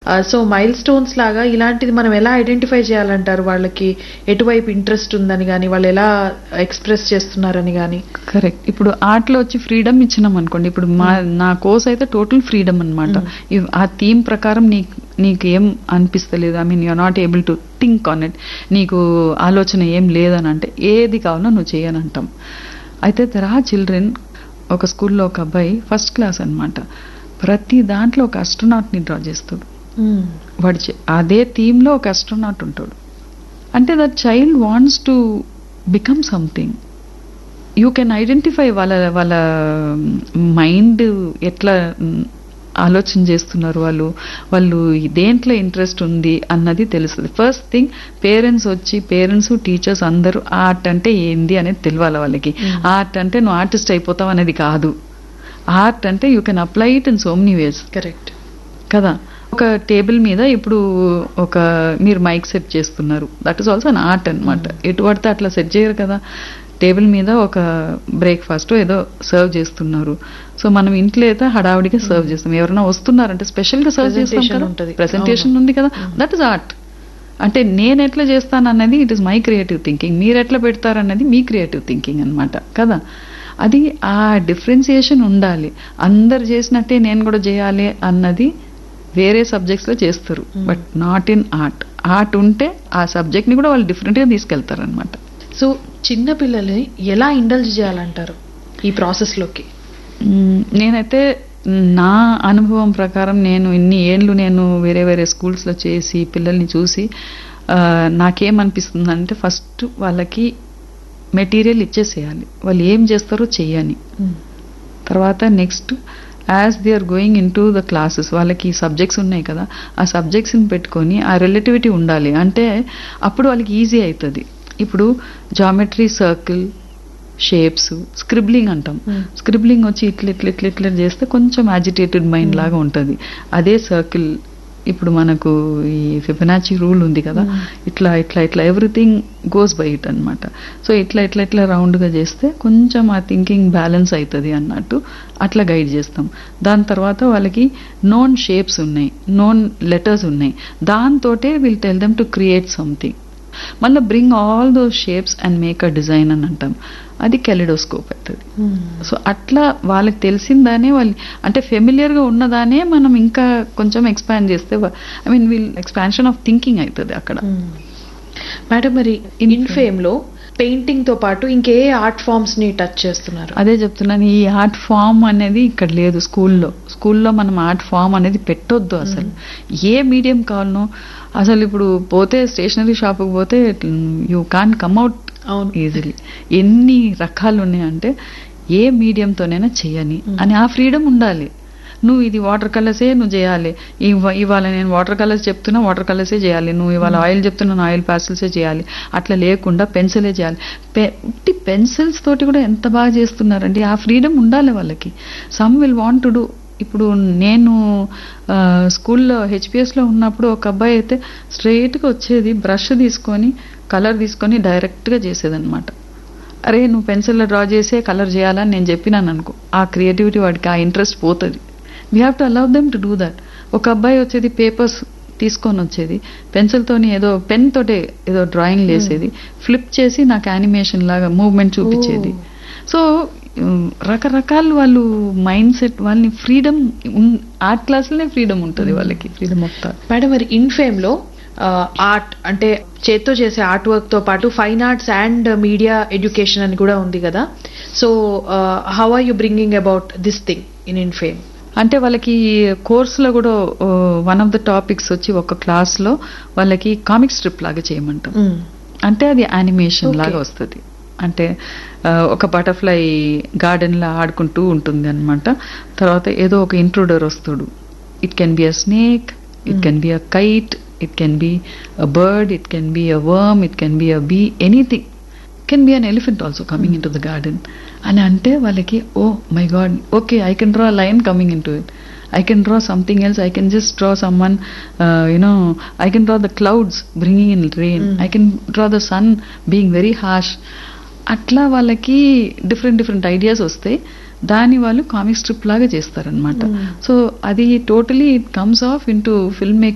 So mile stones లాగా ఇలాంటిది మనం ఎలా ఐడెంటిఫై చేయాలంటారు వాళ్ళకి ఎటువైపు ఇంట్రెస్ట్ ఉందని కానీ వాళ్ళు ఎలా ఎక్స్ప్రెస్ చేస్తున్నారని కానీ కరెక్ట్ ఇప్పుడు ఆర్ట్లో వచ్చి ఫ్రీడమ్ ఇచ్చినాం అనుకోండి ఇప్పుడు మా నా కోర్స్ అయితే టోటల్ ఫ్రీడమ్ అనమాట ఆ థీమ్ ప్రకారం నీకు నీకు ఏం అనిపిస్తలేదు I mean you're not able to think on it నీకు ఆలోచన ఏం లేదని అంటే ఏది కావాలో నువ్వు చేయని అంటాం అయితే దర్ ఆర్ చిల్డ్రన్ ఒక స్కూల్లో ఒక అబ్బాయి ఫస్ట్ క్లాస్ అన్నమాట ప్రతి దాంట్లో ఒక astronaut-ని డ్రా చేస్తాడు వాడు చే- అదే థీమ్లో ఒక అస్ట్రోనాట్ ఉంటాడు అంటే that child wants to become something you can identify వాళ్ళ వాళ్ళ మైండ్ ఎట్లా మ్, ఆలోచన చేస్తున్నారు వాళ్ళు వాళ్ళు దేంట్లో ఇంట్రెస్ట్ ఉంది అన్నది తెలుస్తుంది ఫస్ట్ థింగ్ పేరెంట్స్ వచ్చి పేరెంట్స్ టీచర్స్ అందరూ ఆర్ట్ అంటే ఏంది అనేది తెలియాలి వాళ్ళకి ఆర్ట్ అంటే నువ్వు ఆర్టిస్ట్ అయిపోతావు అనేది కాదు ఆర్ట్ అంటే you can apply it in so many ways correct కదా ఒక టేబుల్ మీద ఇప్పుడు ఒక మీరు మైక్ సెట్ చేస్తున్నారు that is also an art అనమాట ఎటు పడితే అట్లా సెట్ చేయరు కదా టేబుల్ మీద ఒక బ్రేక్ఫాస్ట్ ఏదో సర్వ్ చేస్తున్నారు సో మనం ఇంట్లో అయితే హడావుడిగా సర్వ్ చేస్తాం ఎవరైనా వస్తున్నారంటే స్పెషల్ గా సర్వ్ చేస్తాం Presentation కదా ఉంటది. ప్రెసెంటేషన్ ఉంది కదా దట్ ఇస్ ఆర్ట్ అంటే నేను ఎట్లా చేస్తాను అన్నది it is my creative thinking మీరు ఎట్లా పెడతారన్నది మీ క్రియేటివ్ థింకింగ్ అన్నమాట కదా అది ఆ డిఫరెన్సియేషన్ ఉండాలి అందరు చేసినట్టే నేను కూడా చేయాలి అన్నది వేరే సబ్జెక్ట్స్లో చేస్తారు but not in art art ఉంటే ఆ సబ్జెక్ట్ని కూడా వాళ్ళు డిఫరెంట్గా తీసుకెళ్తారు అనమాట సో చిన్న పిల్లల్ని ఎలా ఇండల్జ్ చేయాలంటారు ఈ ప్రాసెస్లోకి నేనైతే నా అనుభవం ప్రకారం నేను ఇన్ని ఏళ్ళు నేను వేరే వేరే స్కూల్స్లో చేసి పిల్లల్ని చూసి ఆ, నాకేమనిపిస్తుందంటే ఫస్ట్ వాళ్ళకి మెటీరియల్ ఇచ్చేసేయాలి వాళ్ళు ఏం చేస్తారో చెయ్యని తర్వాత next as they are going into the classes వాళ్ళకి సబ్జెక్ట్స్ ఉన్నాయి కదా ఆ సబ్జెక్ట్స్ని పెట్టుకొని ఆ రిలేటివిటీ ఉండాలి అంటే అప్పుడు వాళ్ళకి ఈజీ అవుతుంది ఇప్పుడు జామెట్రీ సర్కిల్ షేప్స్ స్క్రిబ్లింగ్ అంటాం Hmm. స్క్రిబ్లింగ్ వచ్చి ఇట్లా ఇట్లా ఇట్లా ఇట్లా చేస్తే కొంచెం యాజిటేటెడ్ మైండ్ లాగా ఉంటుంది అదే సర్కిల్ ఇప్పుడు మనకు ఈ ఫిబనాచి రూల్ ఉంది కదా Hmm. ఇట్లా ఇట్లా ఇట్లా ఎవ్రీథింగ్ గోస్ బై ఇట్ అనమాట సో ఇట్లా ఇట్లా ఇట్లా రౌండ్గా చేస్తే కొంచెం ఆ థింకింగ్ బ్యాలెన్స్ అవుతుంది అన్నట్టు అట్లా గైడ్ చేస్తాం దాని తర్వాత వాళ్ళకి నోన్ షేప్స్ ఉన్నాయి నోన్ లెటర్స్ ఉన్నాయి దాంతోటే will tell them to create something మళ్ళీ bring all those shapes and make a design అని అంటాం అది కెలిడోస్కోప్ అవుతుంది సో అట్లా వాళ్ళకి తెలిసిందానే వాళ్ళు అంటే ఫెమిలియర్గా ఉన్నదానే మనం ఇంకా కొంచెం ఎక్స్పాండ్ చేస్తే I mean we'll expansion of thinking అవుతుంది అక్కడ మేడం మరి ఇన్ఫేమ్ లో పెయింటింగ్ తో పాటు ఇంకే ఆర్ట్ ఫార్మ్స్ ని టచ్ చేస్తున్నారు అదే చెప్తున్నాను ఈ ఆర్ట్ ఫామ్ అనేది ఇక్కడ లేదు స్కూల్లో స్కూల్లో మనం ఆర్ట్ ఫామ్ అనేది పెట్టొద్దు అసలు ఏ మీడియం కావాలనో అసలు ఇప్పుడు పోతే స్టేషనరీ షాప్కి పోతే యూ కాన్ కమ్అవుట్ అవును ఈజీలీ ఎన్ని రకాలు ఉన్నాయంటే ఏ మీడియంతోనైనా చేయని అని ఆ ఫ్రీడమ్ ఉండాలి నువ్వు ఇది వాటర్ కలర్సే నువ్వు చేయాలి ఇవ- ఇవాళ నేను వాటర్ కలర్స్ చెప్తున్నా వాటర్ కలర్సే చేయాలి నువ్వు ఇవాళ ఆయిల్ చెప్తున్నా ఆయిల్ ప్యాసిల్సే చేయాలి అట్లా లేకుండా పెన్సిలే చేయాలి పె ఉట్టి పెన్సిల్స్ తోటి కూడా ఎంత బాగా చేస్తున్నారండి ఆ ఫ్రీడమ్ ఉండాలి వాళ్ళకి some will want to do ఇప్పుడు నేను ఆ, స్కూల్లో హెచ్పిఎస్లో ఉన్నప్పుడు ఒక అబ్బాయి అయితే స్ట్రైట్గా వచ్చేది బ్రష్ తీసుకొని కలర్ తీసుకొని డైరెక్ట్గా చేసేదన్నమాట అరే నువ్వు పెన్సిల్లో డ్రా చేసే కలర్ చేయాలని నేను చెప్పినాను అనుకో ఆ క్రియేటివిటీ వాడికి ఆ ఇంట్రెస్ట్ పోతుంది we have to allow them to do that ఒక అబ్బాయి వచ్చేది పేపర్స్ తీసుకొని వచ్చేది పెన్సిల్తోని ఏదో పెన్ తోటే ఏదో డ్రాయింగ్ వేసేది ఫ్లిప్ చేసి నాకు యానిమేషన్ లాగా మూవ్మెంట్ చూపించేది సో ఉమ్, రకరకాల వాళ్ళు మైండ్ సెట్ వాళ్ళని ఫ్రీడమ్ ఆర్ట్ క్లాసులనే ఫ్రీడమ్ ఉంటుంది వాళ్ళకి ఫ్రీడమ్ ఆఫ్ థాట్ మేడం మరి ఇన్ఫేమ్ లో ఆర్ట్ అంటే చేత్తో చేసే ఆర్ట్ వర్క్ తో పాటు fine arts and media education అని కూడా ఉంది కదా so how are you bringing about this thing in ఇన్ఫేమ్ అంటే వాళ్ళకి కోర్సులో కూడా వన్ ఆఫ్ ద టాపిక్స్ వచ్చి ఒక క్లాస్లో వాళ్ళకి కామిక్ స్ట్రిప్ లాగా చేయమంటాం అంటే అది యానిమేషన్ Okay. లాగా వస్తుంది అంటే ఆ, ఒక బటర్ఫ్లై గార్డెన్లో ఆడుకుంటూ ఉంటుంది అనమాట తర్వాత ఏదో ఒక ఇంట్రూడర్ వస్తాడు it can be a snake it can be a kite it can be a bird it can be a worm it can be a bee anything can be an elephant also coming into the garden అని అంటే వాళ్ళకి oh my god okay I can draw line coming into it I can draw something else I can just draw some one you know I can draw the clouds bringing in rain I can draw the sun being very harsh అట్లా వాళ్ళకి different different ideas వస్తాయి దాన్ని వాళ్ళు comic strip లాగా చేస్తారనమాట so అది totally it comes off into film